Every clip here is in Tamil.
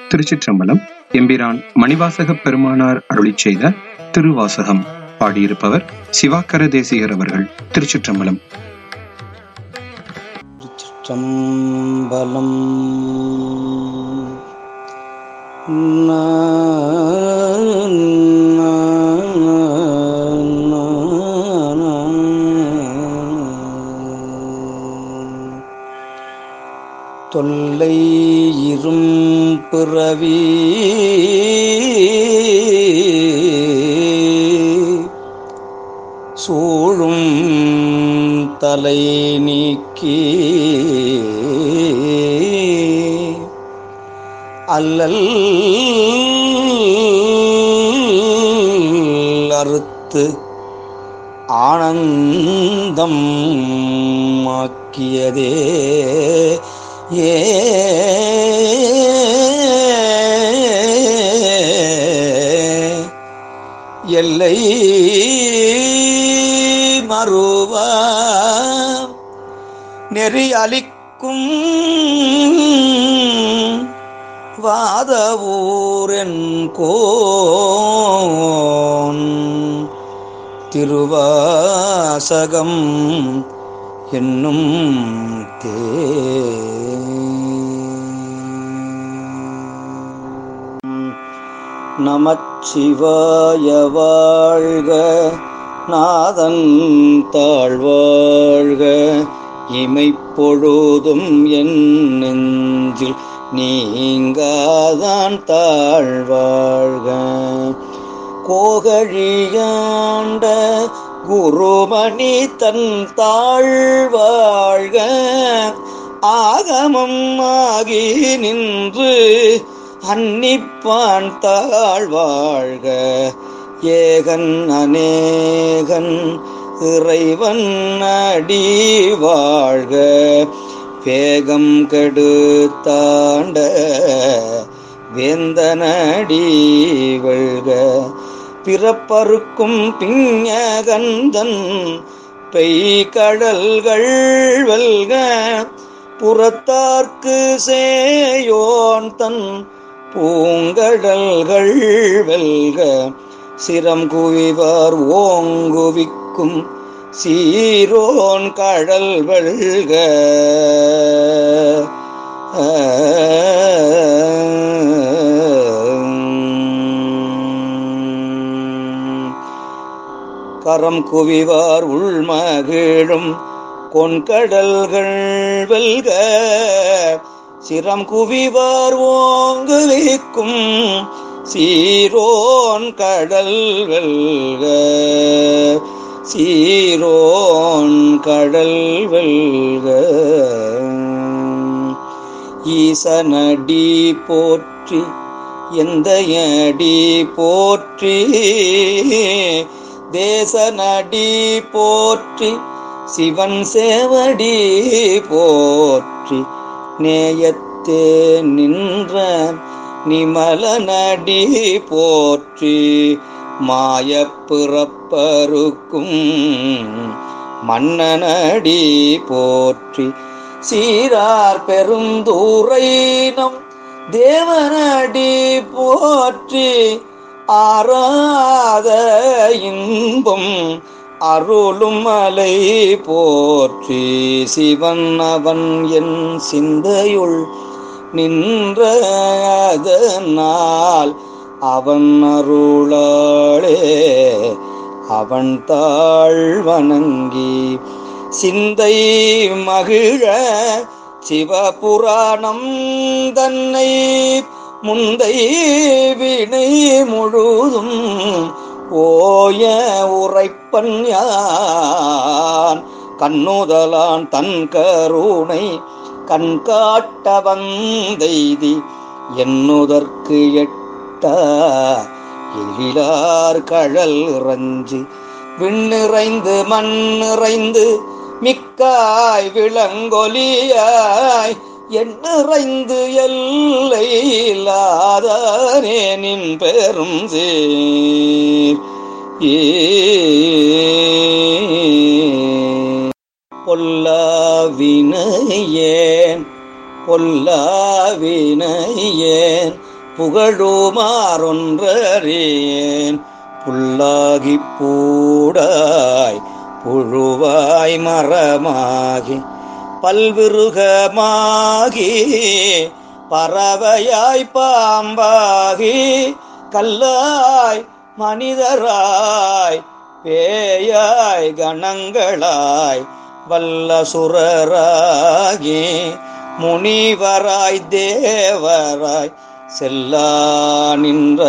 திருச்சிற்றம்பலம் எம்பிரான் மணிவாசக பெருமானார் அருளிச் செய்த திருவாசகம் பாடியிருப்பவர் சிவாக்கர தேசிகர் அவர்கள் திருச்சிற்றம்பலம் திருச்சிற்றம்பலம் தொல்லை இரும் பிறவி சூழும் தலை நீக்கி அல்லல் அறுத்து ஆனந்தம் ஆக்கியதே ஏ எல்லை மறுவ நெறி அளிக்கும் வாதவூரன் கோன் திருவாசகம் என்னும் தே நமச்சிவாய வாழ்க நாதன் தாழ்வாழ்க இமைப்பொழுதும் என் நெஞ்சில் நீங்காதான் தாழ்வாழ்க கோகழியாண்ட குருமணி தன் தாழ்வாழ்க ஆகமம் ஆகி நின்று அன்னிப்பான் தாழ்வாழ்க ஏகன் அநேகன் இறைவன் அடி வாழ்க வேகம் கெடுத்தாண்ட வேந்தனடி வெல்க பிறப்பறுக்கும் பிஞகந்தன் பெய்கடல்கள் வெல்க புறத்தார்க்கு சேயோன் தன் பூங்கடல்கள் வெல்க சிரம் குவிவார் ஓங்குவிக்கும் சீரோன் கடல் வெல்க கரம் குவிவார் உள்மகிழும் கொன்கடல்கள் வெல்க சிரம் குவிவார் ஓங்குவிக்கும் சீரோன் கடல் வெல்க சீரோன் கடல் வெல்க ஈசனடி போற்றி எந்த அடி போற்றி தேசனடி போற்றி சிவன் சேவடி போற்றி நேயத்தே நின்ற நிமலனடி போற்றி மாயப்பிறப்பருக்கும் மன்னனடி போற்றி சீரார் பெருந்தூரைனம் தேவனடி போற்றி ஆராத இன்பம் அருளும் மலை போற்றி சிவன் அவன் என் சிந்தையுள் நின்ற அதனால் அவன் அருளாளே அவன் தாழ் வணங்கி சிந்தை மகிழ சிவபுராணம் தன்னை முந்தை வினை முழுதும் ஓய உரைப்பன் யான் கண்ணுதலான் தன் கருணை கண் காட்ட வந்தெய்தி என்னுதற்கு எட்டா எழிலார் கழல் இறஞ்சி விண்ணிறைந்து மண் நிறைந்து மிக்காய் விளங்கொலியாய் எண்ணிறைந்து எல்லை இல்லாதானே நின் பெரும் சீர் ஏ பொல்லாவினையேன் பொல்லாவினையேன் புகழுமாறொன்றறியேன் புல்லாகி பூடாய் புழுவாய் மரமாகி பல்விருகமாகி பறவையாய் பாம்பாகி கல்லாய் மனிதராய் பேயாய் கணங்களாய் வல்லசுரராகி முனிவராய் தேவராய் செல்லா நின்ற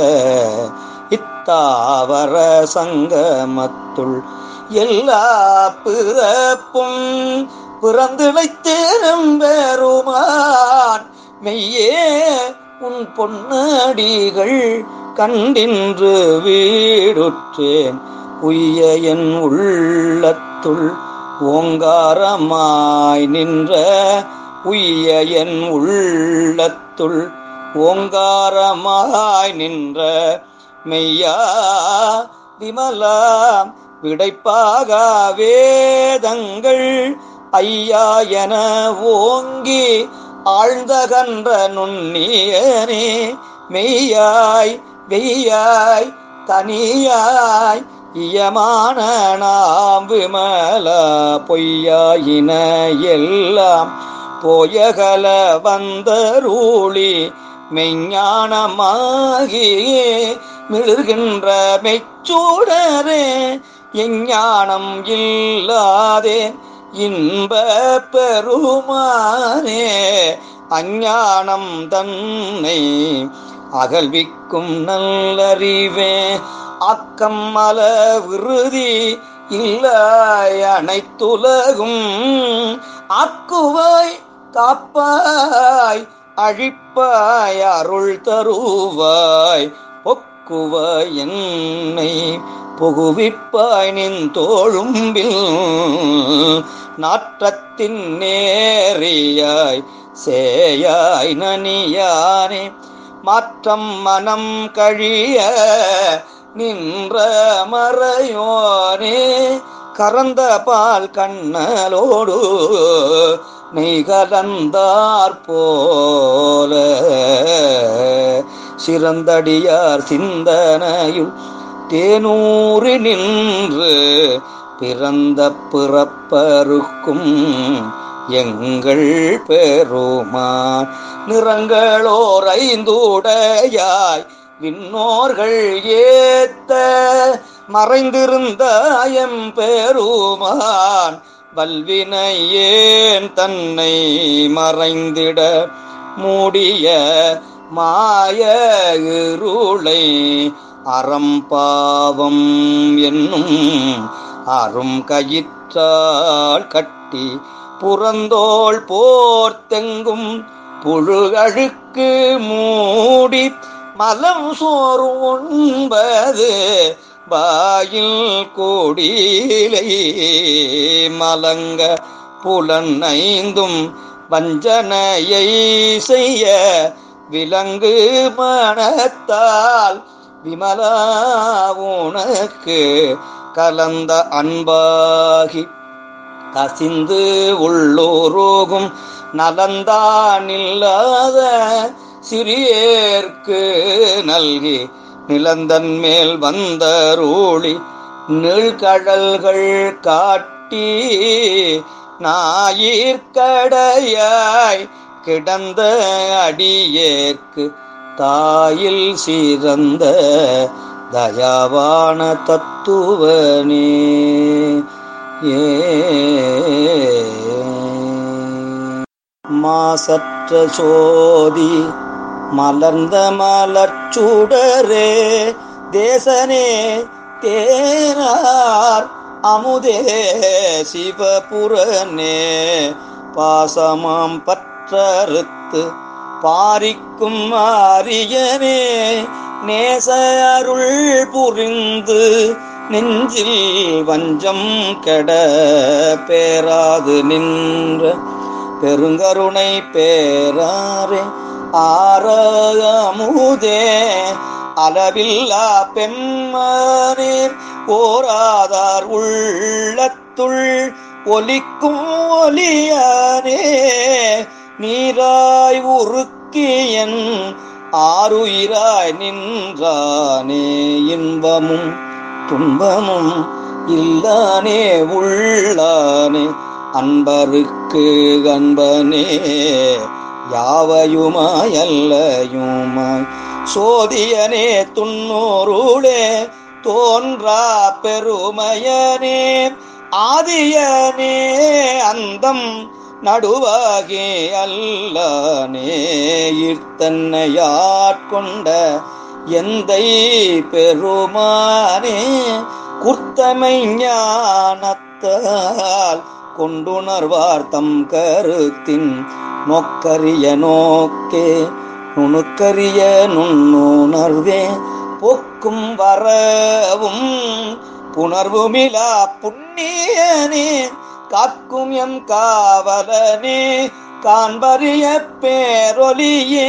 இத்தாவர சங்கமத்துள் எல்லா பிறப்பும் பிறந்திழைத்தேனும் பெருமான் மெய்யே உன் பொன்னடிகள் கண்டின்று வீடுற்றேன் உய்ய என் உள்ளத்துள் ஓங்காரமாய் நின்ற உய்ய என் உள்ளத்துள் ஓங்காரமாய் நின்ற மெய்யா விமலா விடைப்பாக வேதங்கள் ஐயா என ஓங்கி ஆழ்ந்தகன்ற நுண்ணியனே மெய்யாய் வெய்யாய் தனியாய் இயமான நாம் விமல பொய்யாயின எல்லாம் போயகல வந்தருளி மெஞ்ஞானமாகியே மிளர்கின்ற மெச்சூடரே எஞ்ஞானம் இல்லாதே இன்ப பெருமானே அஞ்ஞானம் தன்னை அகழ்விக்கும் நல்லறிவே அக்கம் மல விருதி இல்லை அனைத்துலகும் ஆக்குவாய் காப்பாய் அழிப்பாய் அருள் தருவாய் பொக்குவாய் என்னை புகுவிப்பாய் நின் தோழும்பில் நாற்றத்தின் நேரியாய் சேயாய் நனியானே மாற்றம் மனம் கழிய நின்ற மறையோனே கறந்த பால் கண்ணலோடு நெய் கலந்தார் போல சிறந்தடியார் சிந்தனையுள் தேனூறி நின்று பிறந்த பிறப்பருக்கும் எங்கள் பெருமான் நிறங்களோர் ஐந்துடையாய் விண்ணோர்கள் ஏத்த மறைந்திருந்த எம் பெருமான் வல்வினை ஏன் தன்னை மறைந்திட மூடிய மாய இருளை அறம்பாவம் என்னும் அரும் கயிற்றால் கட்டி புறந்தோள் போர்த்தெங்கும் புழுகழுக்கு மூடி மலம் சோறு உண்பது வாயில் கோடியிலை மலங்க புலன் ஐந்தும் வஞ்சனையை செய்ய விலங்கு மனத்தால் விமலா உனக்கு கலந்த அன்பாகி கசிந்து உள்ளோரோகும் நலந்தானில்லாத சிறியேற்கு நல்கி நிலந்தன் மேல் வந்தருளி நீழ்கடல்கள் காட்டி ஞாயிற்கடையாய் கிடந்த அடியேற்கு தாயில் சிறந்த தயாவான தத்துவனே ஏ மாசற்ற சோதி மலர்ந்த மலர்ச்சுடரே தேசனே தேனார் அமுதே சிவபுரனே பாசமாம் பற்றறுத்து பாரிக்கும் ஆரியனே நேச அருள் புரிந்து நெஞ்சில் வஞ்சம் கெட பேராது நின்ற பெருங்கருணை பேராரே ஆரமுதே அளவில்லா பெம்மனே ஓராதார் உள்ளத்துள் ஒலிக்கும் ஒலியானே நீராய் உருக்கியன் ஆறுயிராய் நின்றானே இன்பமும் துன்பமும் இல்லானே உள்ளானே அன்பருக்கு அன்பனே யாவையுமாய் அல்லையுமாய் சோதியனே துன்னூருளே தோன்றா பெருமையனே ஆதியனே அந்தம் நடுவாகே அல்லனே ஈர்த்தன்னையாட்கொண்ட எந்தை பெருமானே குர்த்தமை ஞானத்தால் கொண்டுணர்வார் தம் கருத்தின் நோக்கரிய நோக்கே நுணுக்கரிய நுண்ணுணர்வே பொக்கும் வரவும் புணர்வுமிலா புண்ணியனே காக்கும் எம் காவலனே காண்பறிய பேரொலியே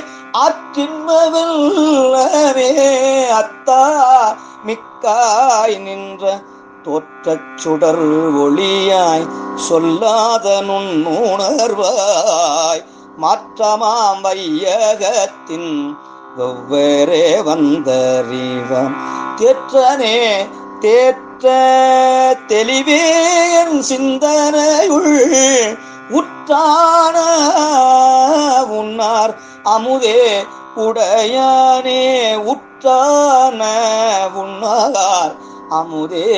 ஆற்றின்மவல்லவே அத்தா மிக்காய் நின்ற தோற்றச் சுடர் ஒளியாய் சொல்லாத நுண்ணுணர்வாய் மாற்றமாம் வையகத்தின் வெவ்வேறே வந்தறிவான் தேற்றனே தேற்ற தெளிவே என் சிந்தனையுள் உற்றான உன்னார் அமுதே உடையானே உற்றான உன்னார் அமுதே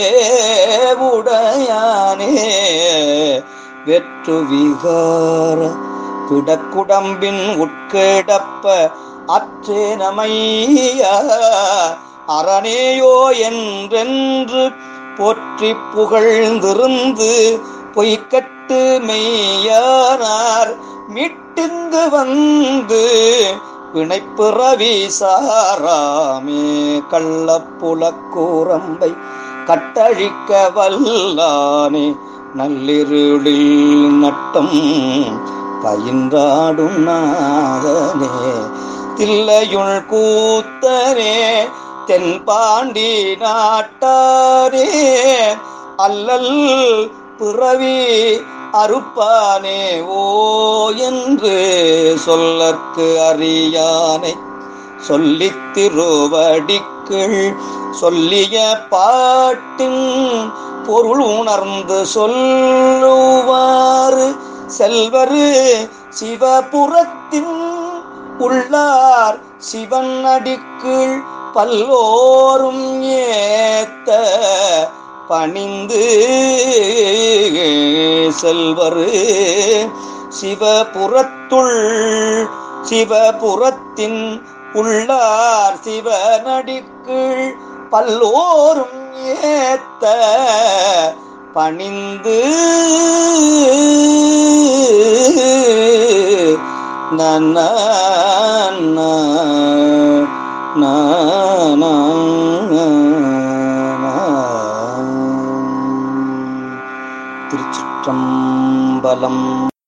உடையானே வெற்று விகார பிடக்குடம்பின் உட்கிடப்ப அற்றேனமைய அரணேயோ என்றென்று போற்றி புகழ்ந்திருந்து பொய்க்கட்டு மெய்யானார் மீட்டிந்து வந்து வினைப்பிறவி சாராமே கள்ளப்புலக்கூரம்பை கட்டழிக்க வல்லானே நள்ளிருளில் நட்டம் பயின்றாடும் நாதனே தில்லையுள் கூத்தனே தென்பாண்டி நாட்டாரே அல்லல் பிறவி அறுப்பானே ஓ என்று சொல்லற்கு அறியானை சொல்லித் திருவடிக்குள் சொல்லிய பாட்டின் பொருள் உணர்ந்து சொல்லுவாறு செல்வரு சிவபுரத்தின் உள்ளார் சிவன் அடிக்குள் பல்லோரும் ஏத்த பணிந்து செல்வரு சிவபுரத்துள் சிவபுரத்தின் உள்ளார் சிவனடிக்குள் பல்லோரும் ஏத்த பணிந்து நன்ன திருச்சிற்றம்பலம்